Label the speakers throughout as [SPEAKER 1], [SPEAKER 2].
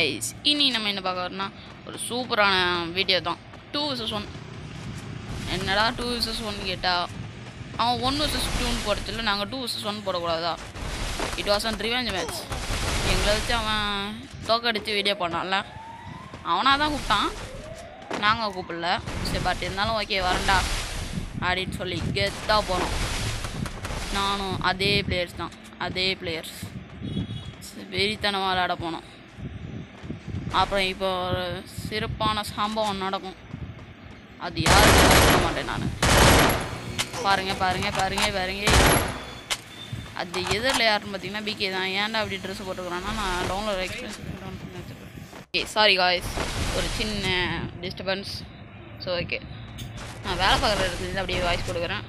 [SPEAKER 1] Guys இனி நம்ம என்ன பார்க்க வரோம்னா ஒரு சூப்பரான வீடியோ தான் டூ விசஸ் ஒன் என்னடா டூ விசஸ் ஒன் கேட்டால் அவன் ஒன் விசஸ் டூன்னு போடச்சில்ல நாங்கள் டூ விசஸ் ஒன் போடக்கூடாதா it was an revenge match எங்களை வச்சு அவன் தோக்கடிச்சு வீடியோ பண்ணான்ல அவனாக தான் கூப்பிட்டான் நாங்கள் கூப்பிடல சரி பட் இருந்தாலும் ஓகே வரேன்டா அப்படின்னு சொல்லி கெத்தாக போனோம் நானும் அதே பிளேயர்ஸ் தான் அதே பிளேயர்ஸ் வெறித்தனமாக விளையாட போனோம் அப்புறம் இப்போ ஒரு சிறப்பான சம்பவம் நடக்கும் அது யாருக்கும் சொல்ல மாட்டேன் நான் பாருங்க பாருங்க பாருங்க பாருங்க அது எதிரில் யாருன்னு பார்த்தீங்கன்னா பிகே தான் ஏன்டா அப்படி ட்ரெஸ் போட்டுக்கிறான்னா நான் டவுன்லோட் எக்ஸ்பீரியன்ஸ் டவுன் பண்ணி வச்சுருக்கேன் ஓகே சாரி காய்ஸ் ஒரு சின்ன டிஸ்டர்பன்ஸ் ஸோ ஓகே நான் வேலை பார்க்குற இடத்துல அப்படியே வாய்ஸ் கொடுக்குறேன்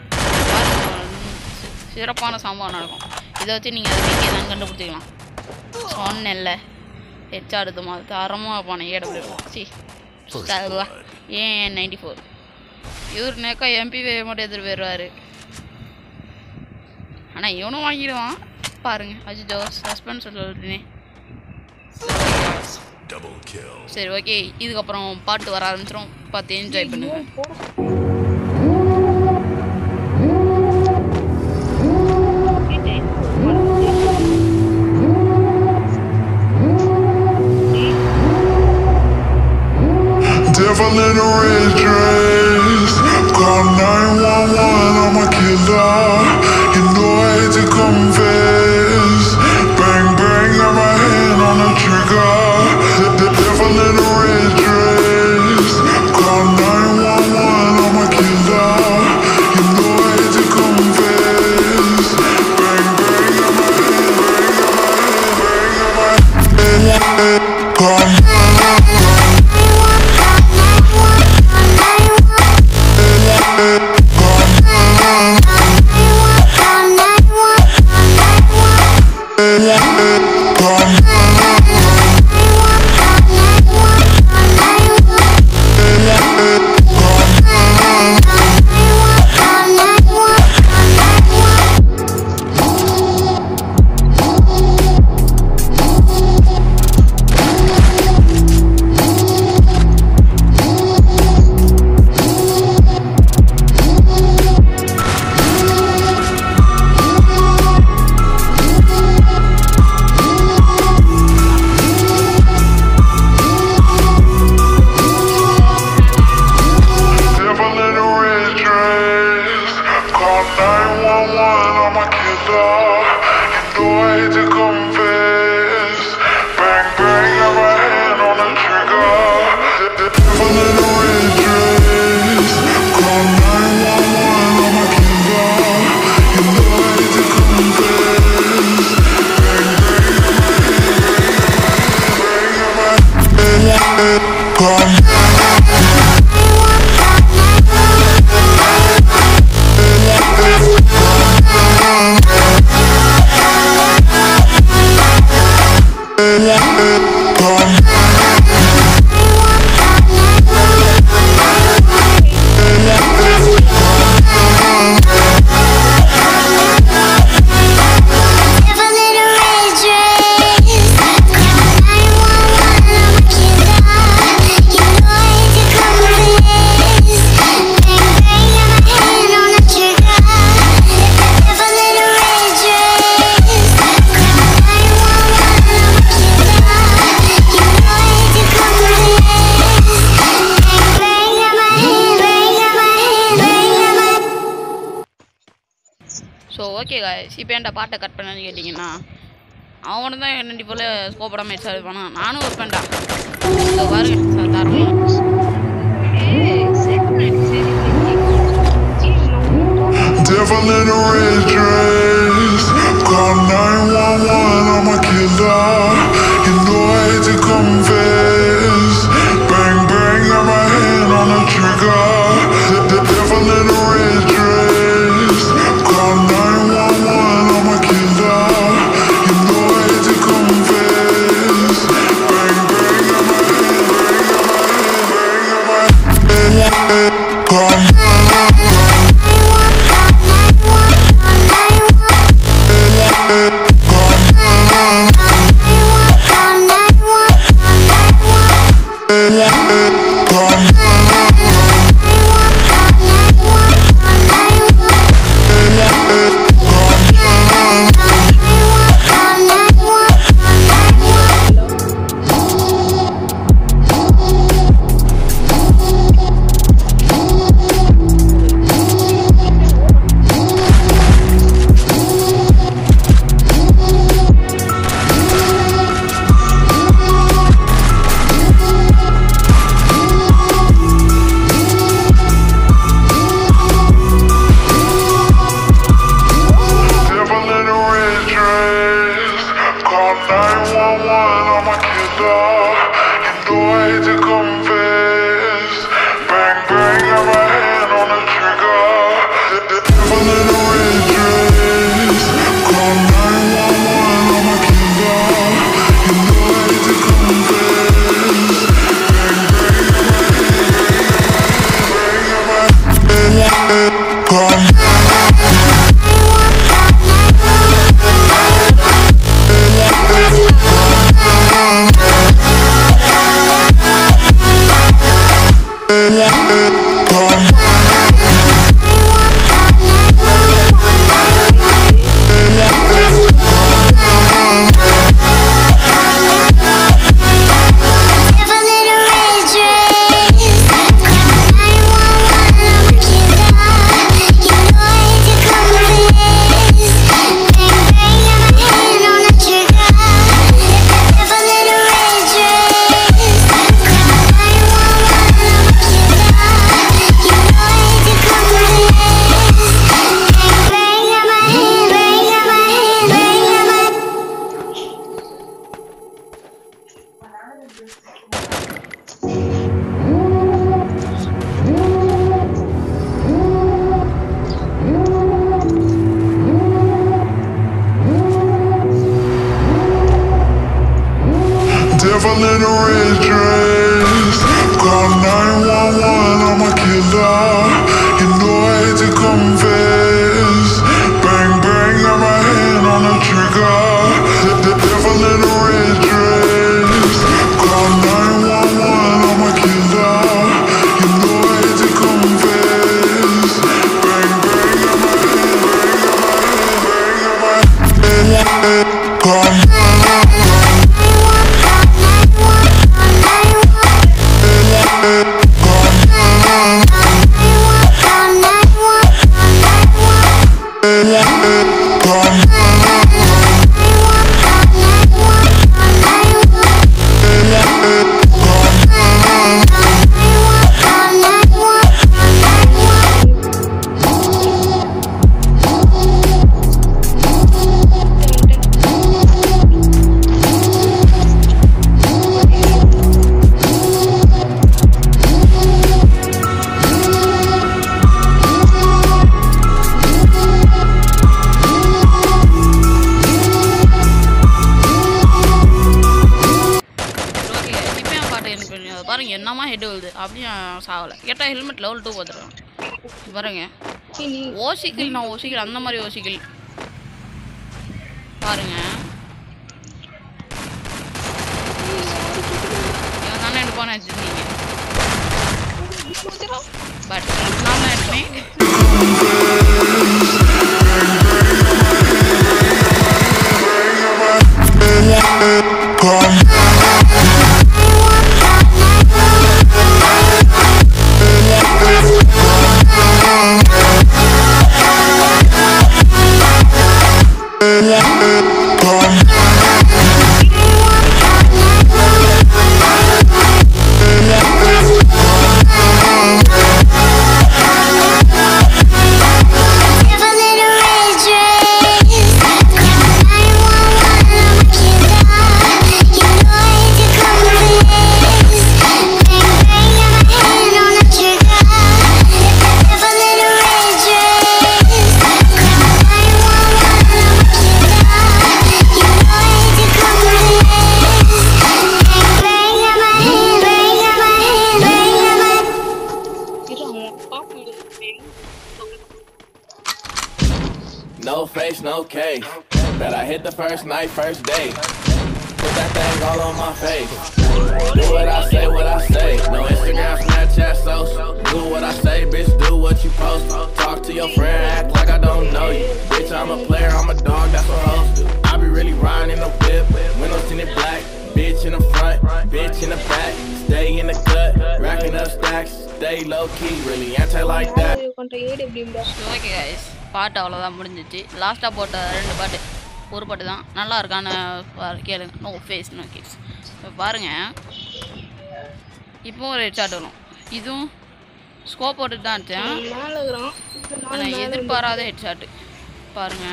[SPEAKER 1] சி- சிறப்பான சம்பவம் நடக்கும் இதை வச்சு நீங்கள் அதை பிகே தான் கண்டுபிடிச்சிக்கலாம் சொன்னேன்ல ஹெச் அடுத்த மாதிரி தரமாக போனேன் ஏடபிள்யூ சி ஏன் நைன்டி ஃபோர் இவர் நேக்கா எம்பி மட்டும் எதிர் போயிடுவார் ஆனால் இவனும் வாங்கிடுவான் பாருங்க அஜிஜோ சஸ்பென்ஸ் சொல்லிட்டேனே
[SPEAKER 2] Double kill.
[SPEAKER 1] சரி ஓகே இதுக்கப்புறம் பாட்டு வர ஆரம்பிச்சிடும் பார்த்து என்ஜாய் பண்ணுங்க
[SPEAKER 3] Devil in a red dress. Call 911, I'm a killer. You know I hate to confess. Bang, bang, got my hand on the trigger. The, the devil in a red dress. Call 911, I'm a killer. You know I hate to confess. Bang, bang, got my hand, bang, got my hand, bang, got my hand. Call Devil in a red dress. Call 911, I'm a killer. You know I hate to confess. Bang, bang, got my hand on the trigger. The, the devil in a red dress. Call 911, I'm a killer. You know I hate to confess. Bang, bang, got my hand, bang, got my hand, bang, got my hand. Call
[SPEAKER 1] so okay guys இப்போ ஏன்டா பாட்டை cut பண்ணன்னு கேட்டிங்கன்னா அவனு தான் என்னடி போல் ஸ்கோப்படாம match ஆடுவானா நானும் ஒரு பண்ணா இதோ பாருங்க சாதாரணமாக
[SPEAKER 3] Devil in a red dress. Call 911, I'm a killer. You know I hate to confess. Bang, bang, got my hand on the trigger. The, the devil in a red dress. Call 911, I'm a killer. You know I hate to confess. Bang, bang, got my hand, bang, got my hand, bang, got my hand. Call
[SPEAKER 4] Call
[SPEAKER 3] Devil in a red dress. Call 911, I'm a killer. You know I hate to confess. Bang, bang, got my hand on the trigger. The, the devil in a red dress. Call 911, I'm a killer. You know I hate to confess. Bang, bang, got my hand, bang, got my hand. Call Devil in a red dress. Call 911, I'm a killer. You know I hate to confess. Bang, bang, got my hand on the trigger. The, the devil in a red dress. Call 911, I'm a killer. You know I hate to confess. Bang, bang, got my hand, bang, got my hand, bang, got my hand. Call
[SPEAKER 1] okay இப்போ என் பாட்டு எனக்கு புரியும். அது பாருங்க என்னமா head விழுது அப்படியும் சாகலை கேட்டால் ஹெல்மெட் லெவல் டூ பார்த்துருவேன் பாருங்க ஓசிக்கில் நான் ஓசிக்கில் அந்த மாதிரி ஓசிக்கில் பாருங்க இவன் தானே எடுப்பான்னு வச்சுருந்தீங்க பட் நான் தான் எடுப்பேன்
[SPEAKER 2] No face, no case. Bet I hit the first night, first day. Put that thing all on my face. Do what I say, what I say. supposed to. Talk to your friend, act like I don't know you. Bitch, I'm a player, I'm a dog, that's what hoes do. I be really riding in the whip, windows tinted black. Bitch in the front, bitch in the back. Stay in the cut, racking up stacks. Stay low key, really anti like that.
[SPEAKER 4] கொண்ட ஏடு எப்படிம்பா
[SPEAKER 1] okay guys பாட்டு அவ்வளோதான் முடிஞ்சிச்சு லாஸ்ட்டாக போட்ட ரெண்டு பாட்டு ஒரு பாட்டு தான் நல்லா இருக்கான்னு பாரு கேளுங்க நோ ஃபேஸ் நோ கேஸ் பாருங்க இப்போ ஒரு ஹெட்ஷாட் வரும் இதுவும் ஸ்கோப் போட்டுட்டு தான் அடித்தேன்
[SPEAKER 4] மேல இருக்கிறான் இப்ப நானும்
[SPEAKER 1] ஆனால்
[SPEAKER 4] மேல
[SPEAKER 1] எதிர்பாராத ஹெட்ஷாட்டு பாருங்க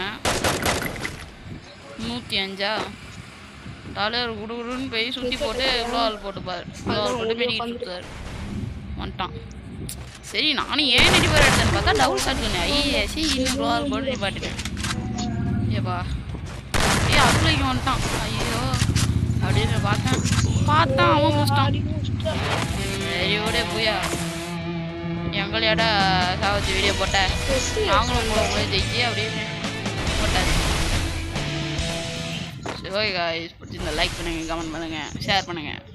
[SPEAKER 1] நூற்றி அஞ்சா டாலர் குடுகுடுன்னு போய் சுற்றி போட்டு குளோவால் போட்டு பாரு குளோவால் போட்டு பெரிய சுற்றுவார் வந்துட்டான் சரி நானும் ஏன் நெடிப்பார் எடுத்தேன்னு பார்த்தா டபுள் ஷாட் பண்ணேன் ஐயே சி இன்னும் குளோவால் போட்டு நிப்பாட்டிட்டேன் ஏப்பா ஏ அதுல இங்கே வந்துட்டான் ஐயோ அப்படின்னு பார்த்தேன் பார்த்தான் அவன் முடிச்சிட்டான்
[SPEAKER 4] அடி முடிச்சிட்டான்.
[SPEAKER 1] சரி விட போயா எங்களையாட சாவச்சு வீடியோ போட்ட நாங்களும் கூட கூட ஜெயிச்சு அப்படின்னு போட்டாரு சரி ஓகே காய்ஸ் பிடிச்சிருந்தா லைக் பண்ணுங்கள் கமெண்ட் பண்ணுங்கள் ஷேர் பண்ணுங்கள்